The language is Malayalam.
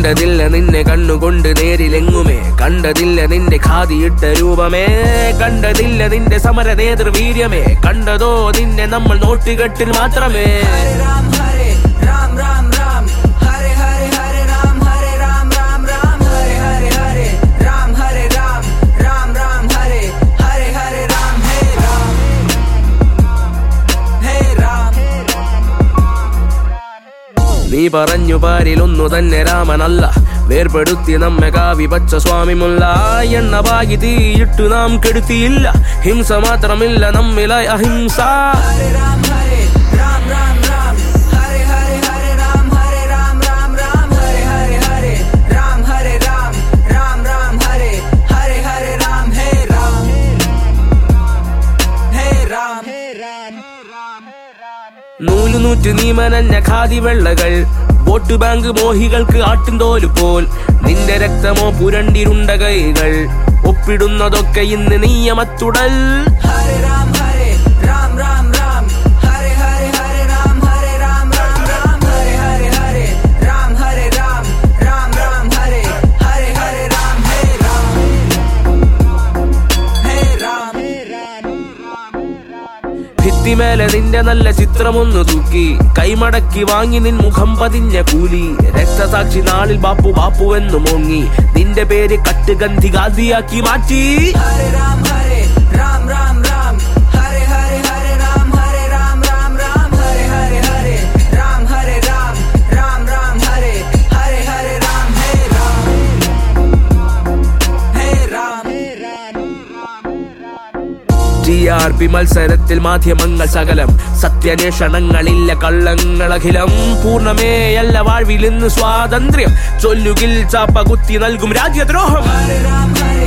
കണ്ടതില്ല നിന്നെ കണ്ണുകൊണ്ട് നേരിലെങ്ങുമേ കണ്ടതില്ല നിന്റെ ഖാദിയിട്ട രൂപമേ കണ്ടതില്ല നിന്റെ സമര നേതൃവീര്യമേ കണ്ടതോ നിന്നെ നമ്മൾ നോട്ടുകെട്ടിൽ മാത്രമേ ഹരേ രാം ഹരേ രാം രാം രാം ഹരേ ഹരേ ഹരേ രാം ഹരേ രാം രാം രാം ഹരേ ഹരേ ഹരേ രാം ഹരേ രാം രാം രാം ഹരേ ഹരേ ഹരേ രാം ഹേ രാം ഹേ രാം നീ പറഞ്ഞു പാരിലൊന്നു തന്നെ രാമനല്ല വേർപെടുത്തി നമ്മെ കാവി പച്ച സ്വാമിമുല്ല എണ്ണ പാകി തീയിട്ടു നാം കെടുത്തിയില്ല ഹിംസ മാത്രമില്ല നമ്മിലായി അഹിംസ ഹരേ രാം ഹരേ രാം രാം രാം ഹരേ ഹരേ ഹരേ രാം ഹരേ രാം രാം രാം ഹരേ ഹരേ ഹരേ രാം ഹരേ രാം രാം രാം ഹരേ ഹരേ ഹരേ രാം ഹേ രാം ഹേ രാം നൂലുനൂറ്റ് നീമനഞ്ഞ ഖാദി വെള്ളകൾ വോട്ട് ബാങ്ക് മോഹികൾക്ക് ആട്ടിൻതോല് പോൽ നിന്റെ രക്തമോ പുരണ്ടിരുണ്ട കൈകൾ ഒപ്പിടുന്നതൊക്കെ ഇന്ന് നിയമത്തുടൽ ഹരേ രാം ഹരേ രാം രാം രാം ഹരേ ഹരേ ഹരേ രാം ഹരേ രാം രാം രാം ഹരേ ഹരേ ഹരേ രാം ഹരേ രാം രാം രാം ഹരേ ഹരേ ഹരേ രാം ഹേ രാം ഹേ രാം ഭിത്തിമേലെ നിന്റെ നല്ല ചിത്രമൊന്നു തൂക്കി കൈമടക്കി വാങ്ങി നിൻ മുഖം പതിഞ്ഞ കൂലി രക്തസാക്ഷി നാളിൽ ബാപ്പു ബാപ്പുവെന്നു മോങ്ങി നിന്റെ പേര് കട്ടുഗന്ധി ഗാന്ധിയാക്കി മാറ്റി ഹരേ രാം ഹരേ രാം രാം രാം ഹരേ ഹരേ ഹരേ രാം ഹരേ രാം രാം രാം ഹരേ ഹരേ ഹരേ രാം ഹരേ രാം രാം രാം ഹരേ ഹരേ ഹരേ രാം ഹേ രാം ഹേ രാം ടി ആർ പി മത്സരത്തിൽ മാധ്യമങ്ങൾ സകലം സത്യാന്വേഷണങ്ങളില്ല കള്ളങ്ങളഖിലം പൂർണ്ണമേയല്ല വാഴ്വിൽ ഇന്ന് സ്വാതന്ത്ര്യം ചൊല്ലുകിൽ ചാപ്പ കുത്തി നൽകും രാജ്യദ്രോഹം ഹരേ രാം ഹരേ